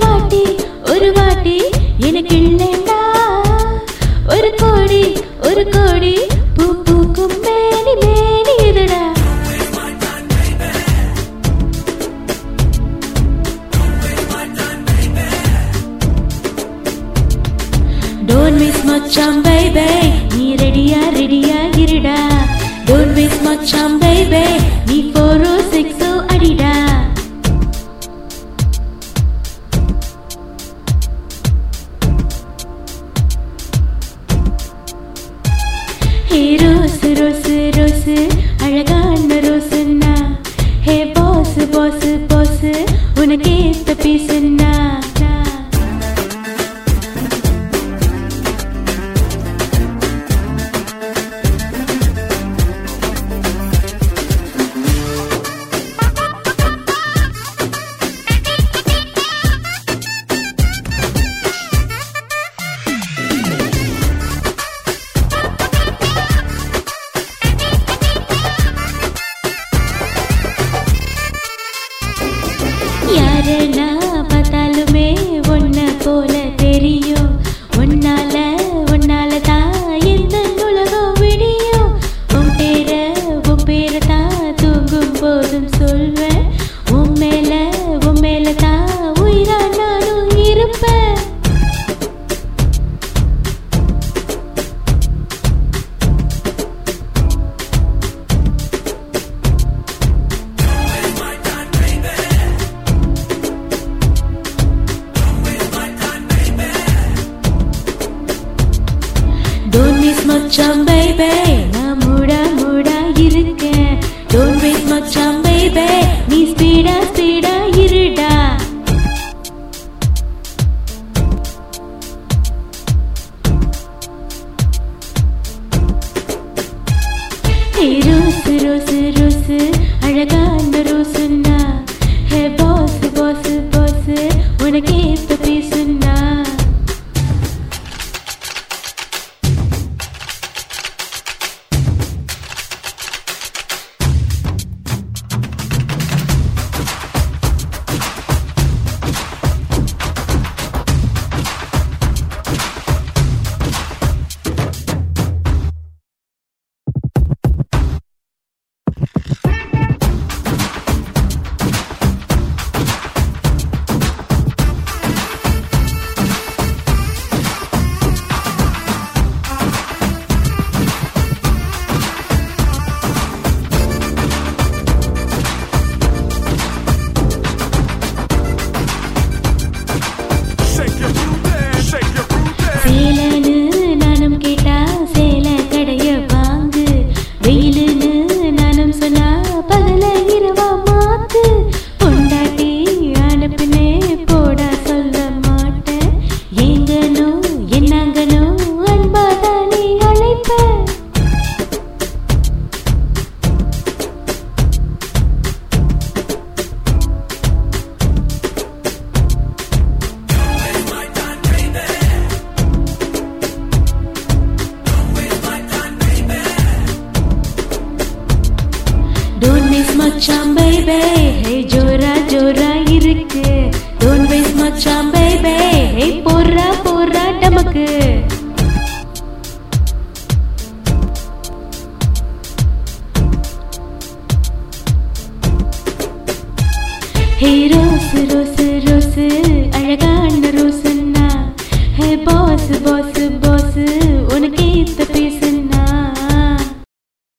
வாட்டி ஒரு வாட்டி எனக்கு இல்லைண்டா ஒரு கோடி ஒரு கோடி பூ பூக்கும் மேனி மேனி இதுடா டோன்ட் மிஸ் மச்சாம் பைபை நீ ரெடியா ரெடியா இருடா டோன்ட் மிஸ் மச்சாம் பைபை நீ ஃபோரோ சிக்ஸோ அடிடா ஹே ரோஸ் ரோஸ் ரோஸ் அழகான ரோஸ்னா ஹே பாஸ் பாஸ் பாஸ் உனக்கு ஏத்த பீசுன்னா யாரனா பார்த்தாலுமே ஒன்ன போல தெரியும் உன்னால உன்னால தான் எந்த உலகம் விடியும் உன் பேர உன் பேர தான் தூங்கும் போதும் சொல்வேன் உன் மேல உன் மேல தான் உயிரா நானும் இருப்பேன் டோன்ட் மிஸ் மச்சாம் பைபை நான் மூடா மூடா இருக்கேன் டோன்ட் மிஸ் மச்சாம் பைபை நீ ஸ்பீடா ஸ்பீடா இருடா ஹே ரோஸ் ரோஸ் ரோஸ் அழகான ரோஸ்னா ஹே பாஸ் பாஸ் பாஸ் உனக்கு ஏத்த பீசுன்னா Shake your booty, shake your booty. சேலன்னு நானும் கேட்டா சேல கடைய வாங்கு வெயிலுன்னு நானும் சொன்னா பகல இரவா மாத்து பொண்டாட்டி அனுப்புனே போடா சொல்ல மாட்டேன் எங்கனோ என்னங்கனோ அன்பா தானே அழைப்பேன் டோன்ட் மிஸ் மச்சாம் பைபே ஹே ஜோரா ஜோரா இருக்கு டோன்ட் மிஸ் மச்சாம் பைபே ஹே போறா போறா டமக்கு ஹே ரோஸ் ரோஸ் ரோஸ்